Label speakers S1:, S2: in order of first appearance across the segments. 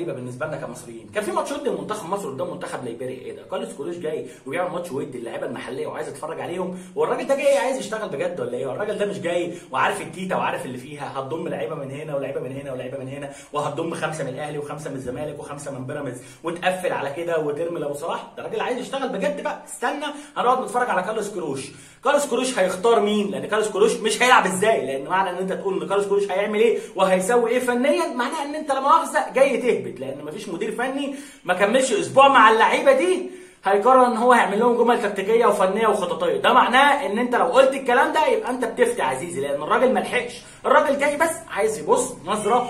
S1: غريبه بالنسبه لنا كمصريين كان في ماتش ودي لمنتخب مصر قدام منتخب ليبيريا ايه ده كارلوس كولوش جاي وبيعمل ماتش ودي اللعيبه المحليه وعايز يتفرج عليهم والراجل ده جاي عايز يشتغل بجد ولا ايه الراجل ده مش جاي وعارف التيتا وعارف اللي فيها هتضم لعيبه من هنا ولعيبه من هنا ولعيبه من هنا وهتضم خمسه من الاهلي وخمسه من الزمالك وخمسه من بيراميدز وتقفل على كده وترمي لابو صلاح ده راجل عايز يشتغل بجد بقى استنى هنقعد نتفرج على كارلوس كروش كارلوس كروش هيختار مين لان كارلوس كروش مش هيلعب ازاي لان معنى ان انت تقول ان كارلوس كروش هيعمل ايه وهيسوي ايه فنيا معناها ان انت لا مؤاخذه جاي تهبط لان مفيش مدير فني ما كملش اسبوع مع اللعيبه دي هيقرر ان هو هيعمل لهم جمل تكتيكيه وفنيه وخططيه ده معناه ان انت لو قلت الكلام ده يبقى انت بتفتي عزيزي لان الراجل ما لحقش الراجل جاي بس عايز يبص نظره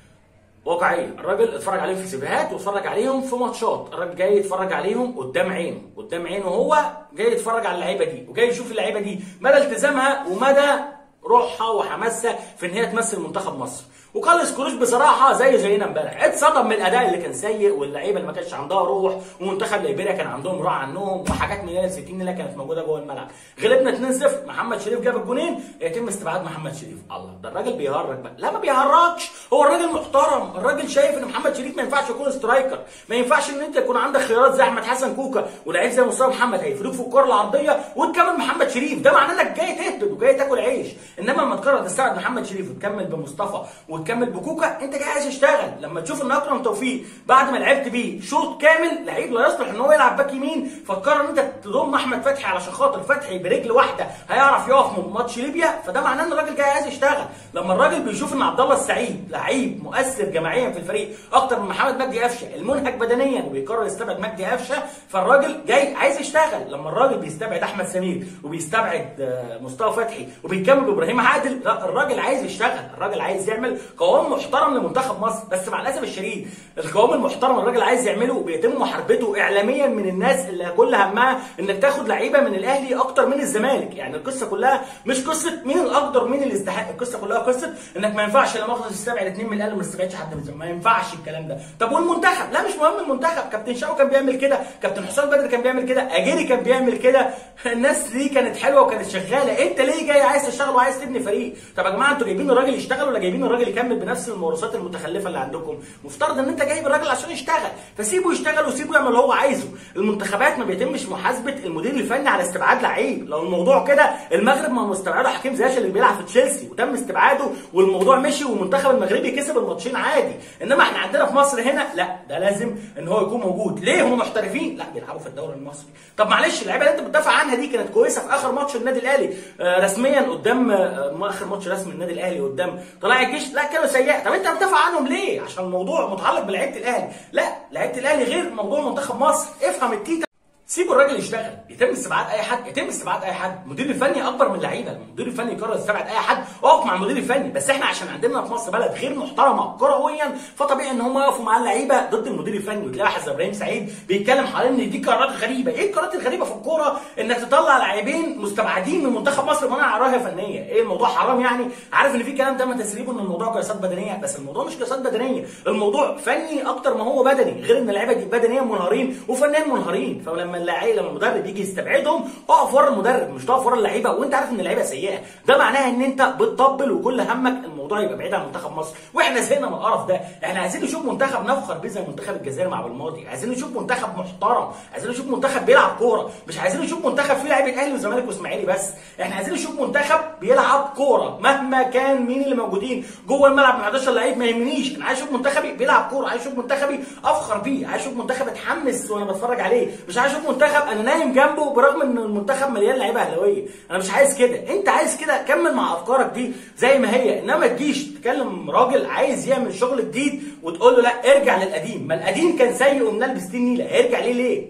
S1: واقعيه الراجل اتفرج عليهم في سيفيهات واتفرج عليهم في ماتشات الراجل جاي يتفرج عليهم قدام عينه قدام عينه هو جاي يتفرج على اللعيبه دي وجاي يشوف اللعيبه دي مدى التزامها ومدى روحها وحماسها في ان هي تمثل منتخب مصر وكارلوس كروش بصراحه زيه زينا امبارح اتصدم من الاداء اللي كان سيء واللعيبه اللي ما كانش عندها روح ومنتخب ليبيريا كان عندهم روح عنهم وحاجات من ال 60 اللي كانت موجوده جوه الملعب غلبنا 2-0 محمد شريف جاب الجونين يتم استبعاد محمد شريف الله ده الراجل بيهرج بقى لا ما بيهرجش هو الراجل محترم الراجل شايف ان محمد شريف ما ينفعش يكون سترايكر ما ينفعش ان انت يكون عندك خيارات زي احمد حسن كوكا ولاعيب زي مصطفى محمد هيفرقوا في الكره العرضيه وتكمل محمد شريف ده معناه انك جاي تهبط وجاي تاكل عيش انما لما تقرر تستبعد محمد شريف وتكمل بمصطفى وتكمل بكوكا انت جاي عايز تشتغل لما تشوف ان اكرم توفيق بعد ما لعبت بيه شوط كامل لعيب لا يصلح ان هو يلعب باك يمين فكر ان انت تضم احمد فتحي علشان خاطر فتحي برجل واحده هيعرف يقف من ماتش ليبيا فده معناه ان الراجل جاي عايز يشتغل لما الراجل بيشوف ان عبد الله السعيد لعيب مؤثر جماعيا في الفريق اكتر من محمد مجدي قفشه المنهك بدنيا وبيقرر يستبعد مجدي قفشه فالراجل جاي عايز يشتغل لما الراجل بيستبعد احمد سمير وبيستبعد مصطفى فتحي وبيكمل بابراهيم عادل لا الراجل عايز يشتغل الراجل عايز يعمل قوام محترم لمنتخب مصر بس مع الاسف الشديد القوام المحترم الراجل عايز يعمله بيتم محاربته اعلاميا من الناس اللي كل همها انك تاخد لعيبه من الاهلي اكتر من الزمالك يعني القصه كلها مش قصه مين الاقدر مين اللي يستحق القصه كلها قصه انك ما ينفعش لما اخد تستبعد اثنين من الاهلي ما تستبعدش حد من الزمالك ما ينفعش الكلام ده طب والمنتخب لا مش مهم المنتخب كابتن شاو كان بيعمل كده كابتن حسام بدر كان بيعمل كده اجيري كان بيعمل كده الناس دي كانت حلوه وكانت شغاله انت ليه جاي عايز تشتغل وعايز تبني فريق طب يا جماعه انتوا جايبين الراجل يشتغل ولا جايبين الراجل يكمل بنفس الموروثات المتخلفه اللي عندكم مفترض ان انت جايب الراجل عشان يشتغل فسيبه يشتغل وسيبه يعمل اللي هو عايزه المنتخبات ما بيتمش محاسبه المدير الفني على استبعاد لعيب لو الموضوع كده المغرب ما مستبعده حكيم زياش اللي بيلعب في تشيلسي وتم استبعاده والموضوع مشي والمنتخب المغربي كسب الماتشين عادي انما احنا عندنا في مصر هنا لا ده لازم ان هو يكون موجود ليه هم محترفين لا بيلعبوا في الدوري المصري طب معلش اللعيبه اللي انت بتدافع عنها دي كانت كويسه في اخر ماتش النادي الاهلي آه رسميا قدام آه اخر ماتش رسمي النادي الاهلي قدام طلائع الجيش لا كانوا سيئه طب انت بتدافع عنهم ليه عشان الموضوع متعلق بلعيبه الاهلي لا لعيبه الاهلي غير موضوع منتخب مصر افهم التيتا سيبوا الراجل يشتغل يتم استبعاد اي حد يتم استبعاد اي حد المدير الفني اكبر من اللعيبه المدير الفني يقرر يستبعد اي حد اقف مع المدير الفني بس احنا عشان عندنا في مصر بلد غير محترمه كرويا فطبيعي ان هم يقفوا مع اللعيبه ضد المدير الفني وتلاقي واحد زي ابراهيم سعيد بيتكلم حوالين ان دي قرارات غريبه ايه القرارات الغريبه في الكوره انك تطلع لاعبين مستبعدين من منتخب مصر بناء على رؤيه فنيه ايه الموضوع حرام يعني عارف ان في كلام تم تسريبه ان الموضوع قياسات بدنيه بس الموضوع مش قياسات بدنيه الموضوع فني اكتر ما هو بدني غير ان اللعيبه دي بدنيا منهارين وفنيا منهارين فلما اللعيبه لما المدرب بيجي يستبعدهم اقف ورا المدرب مش تقف ورا اللعيبه وانت عارف ان اللعيبه سيئه ده معناها ان انت بتطبل وكل همك الموضوع يبقى بعيد عن منتخب مصر واحنا زهقنا من القرف ده احنا عايزين نشوف منتخب نفخر بيه زي منتخب الجزائر مع بالماضي عايزين نشوف منتخب محترم عايزين نشوف منتخب بيلعب كوره مش عايزين نشوف منتخب فيه لعيبه اهلي وزمالك واسماعيلي بس احنا عايزين نشوف منتخب بيلعب كوره مهما كان مين اللي موجودين جوه الملعب من 11 لعيب ما يهمنيش انا عايز اشوف منتخبي بيلعب كوره عايز اشوف منتخبي افخر بيه عايز اشوف منتخب اتحمس وانا بتفرج عليه مش عايز اشوف منتخب انا نايم جنبه برغم ان المنتخب مليان لعيبه اهلاويه انا مش عايز كده انت عايز كده كمل مع افكارك دي زي ما هي انما تجيش تكلم راجل عايز يعمل شغل جديد وتقول له لا ارجع للقديم ما القديم كان سيء ومنلبس دي النيله هيرجع ليه ليه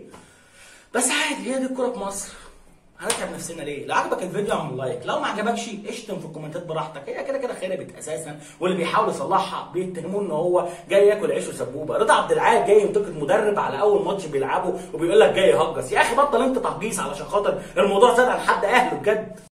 S1: بس عادي هي دي الكوره في مصر هنتعب نفسنا ليه؟ لو عجبك الفيديو اعمل لايك، لو ما عجبكش اشتم في الكومنتات براحتك، هي كده كده خربت اساسا واللي بيحاول يصلحها بيتهموه ان هو جاي ياكل عيش وسبوبه، رضا عبد العال جاي ينتقد مدرب على اول ماتش بيلعبه وبيقول لك جاي يهجص، يا اخي بطل انت تهجيص علشان خاطر الموضوع زاد عن حد اهله بجد.